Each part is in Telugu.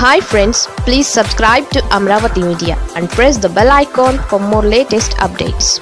hi friends please subscribe to Amaravati media and press the bell icon for more latest updates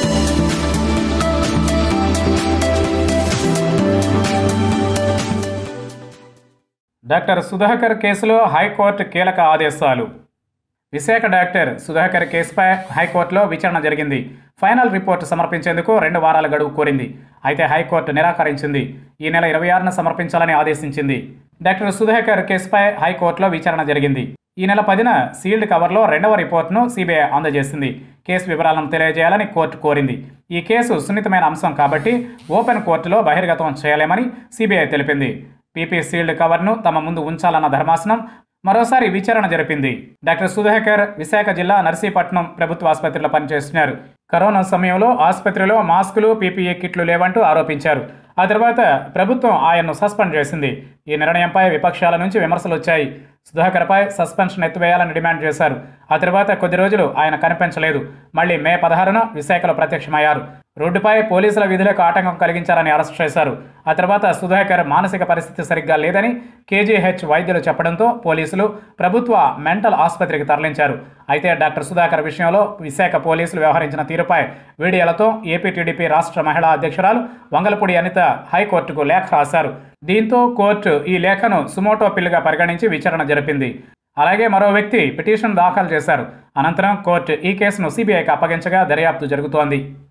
doctor Sudhakar కేసులో హైకోర్టు కీలక ఆదేశాలు విశాఖ డాక్టర్ సుధాకర్ కేసుపై హైకోర్టులో విచారణ జరిగింది ఫైనల్ రిపోర్టు సమర్పించేందుకు రెండు వారాల గడువు కోరింది అయితే హైకోర్టు నిరాకరించింది ఈ నెల ఇరవై ఆరున సమర్పించాలని ఆదేశించింది డాక్టర్ సుధాకర్ కేసుపై హైకోర్టులో విచారణ జరిగింది ఈ నెల పదిన సీల్డ్ కవర్లో రెండవ రిపోర్టును సిబిఐ అందజేసింది కేసు వివరాలను తెలియజేయాలని కోర్టు కోరింది ఈ కేసు సున్నితమైన అంశం కాబట్టి ఓపెన్ కోర్టులో బహిర్గతం చేయలేమని సిబిఐ తెలిపింది పీపీ సీల్డ్ కవర్ను తమ ముందు ఉంచాలన్న ధర్మాసనం మరోసారి విచారణ జరిపింది డాక్టర్ సుధాకర్ విశాఖ జిల్లా నర్సీపట్నం ప్రభుత్వ ఆసుపత్రిలో పనిచేస్తున్నారు కరోనా సమయంలో ఆసుపత్రిలో మాస్కులు పీపీఈ కిట్లు లేవంటూ ఆరోపించారు ఆ తర్వాత ప్రభుత్వం ఆయన్ను సస్పెండ్ చేసింది ఈ నిర్ణయంపై విపక్షాల నుంచి విమర్శలు వచ్చాయి సుధాకర్పై సస్పెన్షన్ ఎత్తివేయాలని డిమాండ్ చేశారు ఆ తర్వాత కొద్ది రోజులు ఆయన కనిపించలేదు మళ్ళీ మే పదహారున విశాఖలో ప్రత్యక్షమయ్యారు రోడ్డుపై పోలీసుల విధులకు ఆటంకం కలిగించారని అరెస్ట్ చేశారు ఆ తర్వాత సుధాకర్ మానసిక పరిస్థితి సరిగ్గా లేదని కేజీహెచ్ వైద్యులు చెప్పడంతో పోలీసులు ప్రభుత్వ మెంటల్ ఆసుపత్రికి తరలించారు అయితే డాక్టర్ సుధాకర్ విషయంలో విశాఖ పోలీసులు వ్యవహరించిన తీరుపై వీడియోలతో ఏపీ టీడీపీ రాష్ట్ర మహిళా అధ్యక్షురాలు వంగలపూడి అనిత హైకోర్టుకు లేఖ రాశారు దీంతో కోర్టు ఈ లేఖను సుమోటో పిల్లుగా పరిగణించి విచారణ జరిపింది అలాగే మరో వ్యక్తి పిటిషన్ దాఖలు చేశారు అనంతరం కోర్టు ఈ కేసును సిబిఐకి అప్పగించగా దర్యాప్తు జరుగుతోంది